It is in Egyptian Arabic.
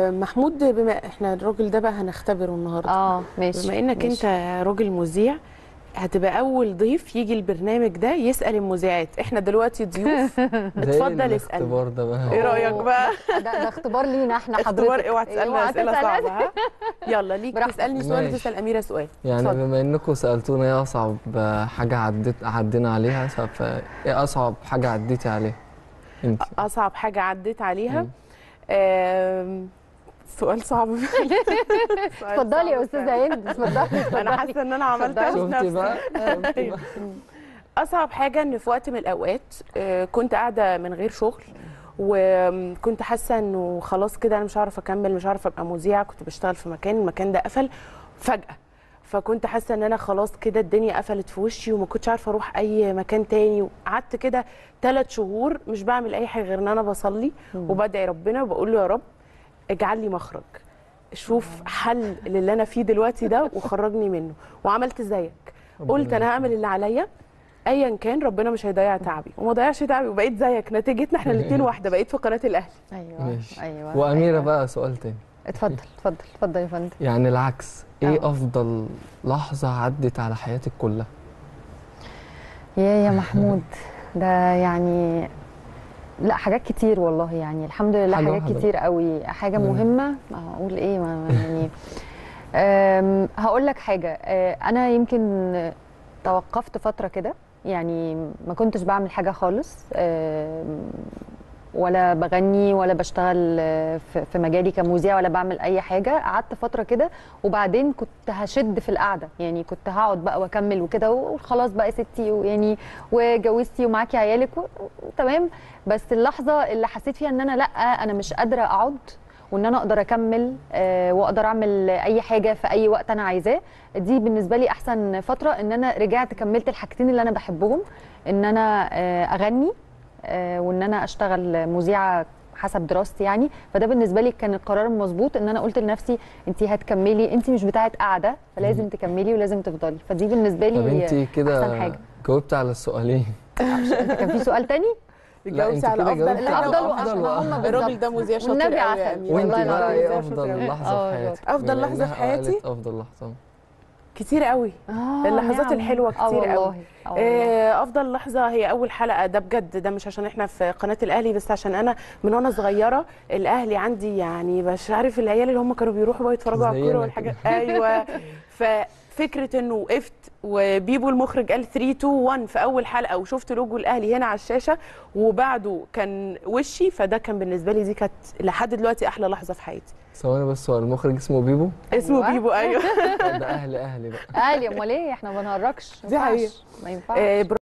آه، محمود بما احنا الراجل ده بقى هنختبره النهارده اه ماشي بما انك ماشي. انت راجل مذيع هتبقى اول ضيف يجي البرنامج ده يسال المذيعات احنا دلوقتي ضيوف اتفضل اسالني الاختبار ده بقى ايه رايك بقى ده, ده اختبار لينا احنا حضرتك اختبار اوعى تسالنا اوعى اسئله تسأل صعبه ها يلا ليك براحتك. تسالني سؤال ماشي. وتسال اميره سؤال يعني اتفضل. بما انكم سالتونا ايه اصعب حاجه عديت عدينا عليها فايه اصعب حاجه عديتي عليها انت اصعب حاجه عديت عليها مم. آم، سؤال صعب سؤال اتفضلي يا صعب استاذه فعلا. هند اتفضلي انا حاسه ان انا عملتها في شفتي نفسي بقى شفتي بقى؟ اصعب حاجه ان في وقت من الاوقات آه، كنت قاعده من غير شغل وكنت حاسه انه خلاص كده انا مش هعرف اكمل مش هعرف ابقى مذيعه كنت بشتغل في مكان المكان ده قفل فجاه فكنت حاسه ان انا خلاص كده الدنيا قفلت في وشي وما كنتش عارفه اروح اي مكان تاني وقعدت كده ثلاث شهور مش بعمل اي حاجه غير ان انا بصلي وبدعي ربنا وبقول له يا رب اجعل لي مخرج شوف حل للي انا فيه دلوقتي ده وخرجني منه وعملت زيك قلت انا هعمل اللي عليا ايا كان ربنا مش هيضيع تعبي وما ضيعش تعبي وبقيت زيك نتيجتنا احنا الاثنين واحده بقيت في قناه الاهلي ايوه ماشي ايوه واميره أيوة. بقى سؤال تاني اتفضل اتفضل اتفضل يا فندم يعني العكس ايه آه. افضل لحظه عدت على حياتك كلها يا يا محمود ده يعني لا حاجات كتير والله يعني الحمد لله حاجة حاجات واحدة. كتير قوي حاجه مم. مهمه ما اقول ايه ما ما يعني أم، هقول لك حاجه أه، انا يمكن توقفت فتره كده يعني ما كنتش بعمل حاجه خالص أم، ولا بغني ولا بشتغل آه، في في مجالي كمذيع ولا بعمل اي حاجه قعدت فتره كده وبعدين كنت هشد في القعده يعني كنت هقعد بقى واكمل وكده وخلاص بقى يا ستي ويعني وجوزتي ومعاكي عيالك و- وتمام بس اللحظه اللي حسيت فيها ان انا لا انا مش قادره اقعد وان انا اقدر اكمل آه، واقدر اعمل اي حاجه في اي وقت انا عايزاه دي بالنسبه لي احسن فتره ان انا رجعت كملت الحاجتين اللي انا بحبهم ان انا آه، اغني آه، وان انا اشتغل مذيعه حسب دراستي يعني فده بالنسبه لي كان القرار المظبوط ان انا قلت لنفسي انت هتكملي انت مش بتاعه قاعده فلازم تكملي ولازم تفضلي فدي بالنسبه طب لي انت احسن كده حاجه جاوبت على السؤالين انت كان في سؤال تاني لا، جاوبتي انت على كده افضل جاوبتي لا، على أفضل أفضل وأحسن. وأحسن. هم الراجل ده مذيع شاطر والنبي قوي يا عسل. أميرة. وانت والله بقى العظيم ايه مذيع شاطر افضل أوي. لحظه اه، في حياتك أفضل بما لحظة في إنها حياتي؟ قالت افضل لحظه كتير قوي آه، اللحظات نعم. الحلوة اه كتير قوي. والله اه والله. آه، افضل لحظه هي اول حلقه ده بجد ده مش عشان احنا في قناه الاهلي بس عشان انا من وانا صغيره الاهلي عندي يعني مش عارف العيال اللي هم كانوا بيروحوا بقى يتفرجوا على الكوره زينا والحاجات ايوه ففكره انه وقفت وبيبو المخرج قال 3 2 1 في اول حلقه وشفت لوجو الاهلي هنا على الشاشه وبعده كان وشي فده كان بالنسبه لي دي كانت لحد دلوقتي احلى لحظه في حياتي ثواني بس هو المخرج اسمه بيبو اسمه أيوة. بيبو ايوه ده اهلي اهلي بقى اهلي امال ايه احنا ما بنهرجش ما دي حقيقة. ينفعش ما ينفعش آه،